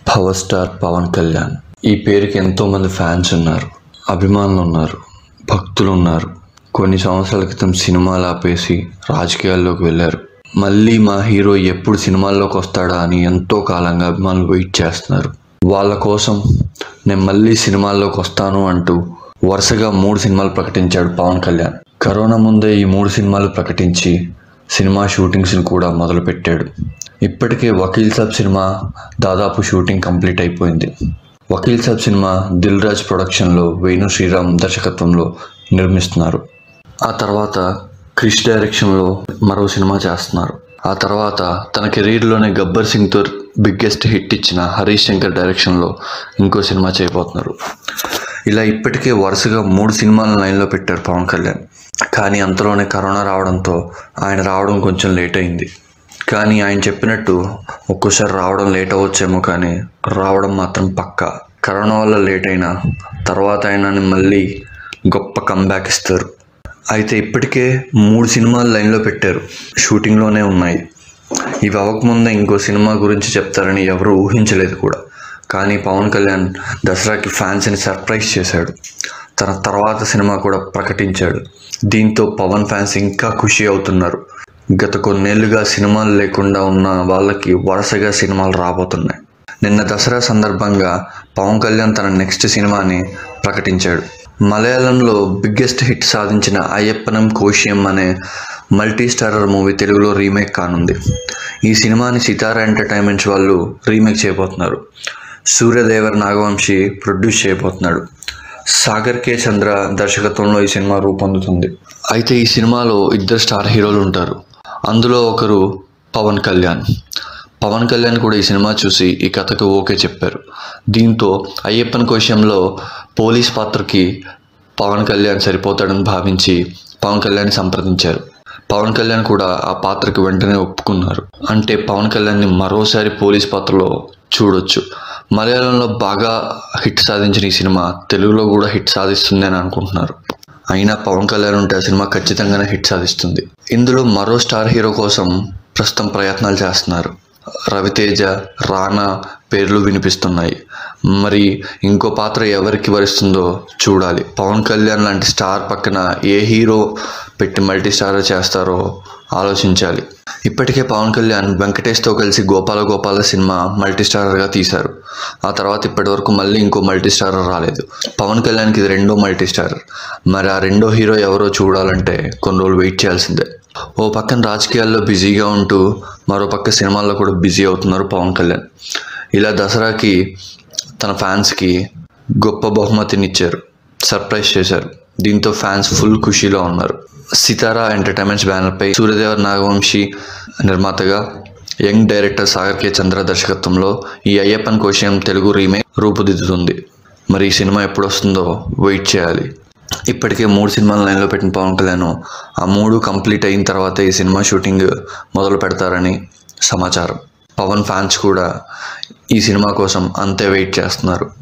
power star Pawan Kalyan ఈ పేరుకి ఎంతో మంది ఫ్యాన్స్ ఉన్నారు అభిమానులు ఉన్నారు భక్తులు ఉన్నారు కొన్ని సంవత్సరాల క్రితం సినిమాలు ఆపేసి రాజకీయాల్లోకి వెళ్ళారు మళ్ళీ మా హీరో ఎప్పుడు సినిమాల్లోకి వస్తాడా అని ఎంతో కాలంగా అభిమానులు వెయిట్ చేస్తున్నారు వాళ్ళ కోసం నేను మళ్ళీ సినిమాల్లోకి వస్తాను అంటూ వరుసగా మూడు సినిమాలు ప్రకటించాడు పవన్ కళ్యాణ్ కరోనా ముందే ఈ మూడు సినిమాలు ప్రకటించి సినిమా షూటింగ్స్ని కూడా మొదలుపెట్టాడు ఇప్పటికే వకీల్ సాబ్ సినిమా దాదాపు షూటింగ్ కంప్లీట్ అయిపోయింది వకీల్ సాబ్ సినిమా దిల్ రాజ్ ప్రొడక్షన్లో వేణు శ్రీరామ్ దర్శకత్వంలో నిర్మిస్తున్నారు ఆ తర్వాత క్రిష్ డైరెక్షన్లో మరో సినిమా చేస్తున్నారు ఆ తర్వాత తన కెరీర్లోనే గబ్బర్ సింగ్తో బిగ్గెస్ట్ హిట్ ఇచ్చిన హరీష్ శంకర్ డైరెక్షన్లో ఇంకో సినిమా చేయబోతున్నారు ఇలా ఇప్పటికే వరుసగా మూడు సినిమాలను లైన్లో పెట్టారు పవన్ కళ్యాణ్ కానీ అంతలోనే కరోనా రావడంతో ఆయన రావడం కొంచెం లేట్ అయింది కానీ ఆయన చెప్పినట్టు ఒక్కోసారి రావడం లేట్ అవ్వచ్చేమో కానీ రావడం మాత్రం పక్కా కరోనా వల్ల లేట్ అయినా తర్వాత అయినా మళ్ళీ గొప్ప కంబ్యాక్ ఇస్తారు అయితే ఇప్పటికే మూడు సినిమాలు లైన్లో పెట్టారు షూటింగ్లోనే ఉన్నాయి ఇవి అవ్వకముందే ఇంకో సినిమా గురించి చెప్తారని ఎవరు ఊహించలేదు కూడా కానీ పవన్ కళ్యాణ్ దసరాకి ఫ్యాన్స్ని సర్ప్రైజ్ చేశాడు తన తర్వాత సినిమా కూడా ప్రకటించాడు దీంతో పవన్ ఫ్యాన్స్ ఇంకా ఖుషి అవుతున్నారు గత కొన్నేళ్లుగా సినిమాలు లేకుండా ఉన్న వాళ్ళకి వరుసగా సినిమాలు రాబోతున్నాయి నిన్న దసరా సందర్భంగా పవన్ కళ్యాణ్ తన నెక్స్ట్ సినిమాని ప్రకటించాడు మలయాళంలో బిగ్గెస్ట్ హిట్ సాధించిన అయ్యప్పనం కోశియం అనే మల్టీ స్టారర్ మూవీ తెలుగులో రీమేక్ కానుంది ఈ సినిమాని సితారా ఎంటర్టైన్మెంట్స్ వాళ్ళు రీమేక్ చేయబోతున్నారు సూర్యదేవర్ నాగవంశి ప్రొడ్యూస్ చేయబోతున్నాడు సాగర్ కే చంద్ర దర్శకత్వంలో ఈ సినిమా రూపొందుతుంది అయితే ఈ సినిమాలో ఇద్దరు స్టార్ హీరోలు ఉంటారు అందులో ఒకరు పవన్ కళ్యాణ్ పవన్ కళ్యాణ్ కూడా ఈ సినిమా చూసి ఈ కథకు ఓకే చెప్పారు దీంతో అయ్యప్పన్ కోశంలో పోలీస్ పాత్రకి పవన్ కళ్యాణ్ సరిపోతాడని భావించి పవన్ కళ్యాణ్ సంప్రదించారు పవన్ కళ్యాణ్ కూడా ఆ పాత్రకి వెంటనే ఒప్పుకున్నారు అంటే పవన్ కళ్యాణ్ని మరోసారి పోలీస్ పాత్రలో చూడొచ్చు మలయాళంలో బాగా హిట్ సాధించిన ఈ సినిమా తెలుగులో కూడా హిట్ సాధిస్తుంది అని అనుకుంటున్నారు అయినా పవన్ కళ్యాణ్ ఉంటే ఆ సినిమా ఖచ్చితంగానే హిట్ సాధిస్తుంది ఇందులో మరో స్టార్ హీరో కోసం ప్రస్తుతం ప్రయత్నాలు చేస్తున్నారు రవితేజ రానా పేర్లు వినిపిస్తున్నాయి మరి ఇంకో పాత్ర ఎవరికి వరిస్తుందో చూడాలి పవన్ కళ్యాణ్ లాంటి స్టార్ పక్కన ఏ హీరో పెట్టి మల్టీ స్టార్ చేస్తారో ఆలోచించాలి ఇప్పటికే పవన్ కళ్యాణ్ వెంకటేష్తో కలిసి గోపాల గోపాల సినిమా మల్టీ స్టారర్గా తీశారు ఆ తర్వాత ఇప్పటి వరకు మళ్ళీ ఇంకో మల్టీ స్టారర్ రాలేదు పవన్ కళ్యాణ్కి ఇది రెండో మల్టీ స్టారర్ మరి ఆ రెండో హీరో ఎవరో చూడాలంటే కొన్ని రోజులు వెయిట్ చేయాల్సిందే ఓ పక్కన రాజకీయాల్లో బిజీగా ఉంటూ మరో పక్క సినిమాల్లో కూడా బిజీ అవుతున్నారు పవన్ కళ్యాణ్ ఇలా దసరాకి తన ఫ్యాన్స్కి గొప్ప బహుమతిని ఇచ్చారు సర్ప్రైజ్ చేశారు దీంతో ఫ్యాన్స్ ఫుల్ ఖుషీలో ఉన్నారు సితారా ఎంటర్టైన్మెంట్స్ బ్యానర్పై సూర్యదేవర్ నాగవంశీ నిర్మాతగా young director Sagar K Chandra దర్శకత్వంలో ఈ అయ్యప్పన్ కోశం తెలుగు రీమేక్ రూపుదిద్దుతుంది మరి ఈ సినిమా ఎప్పుడు వస్తుందో వెయిట్ చేయాలి ఇప్పటికే మూడు సినిమాలు లైన్లో పెట్టిన పవన్ కళ్యాణ్ ఆ మూడు కంప్లీట్ అయిన తర్వాత ఈ సినిమా షూటింగ్ మొదలు పెడతారని సమాచారం పవన్ ఫ్యాన్స్ కూడా ఈ సినిమా కోసం అంతే వెయిట్ చేస్తున్నారు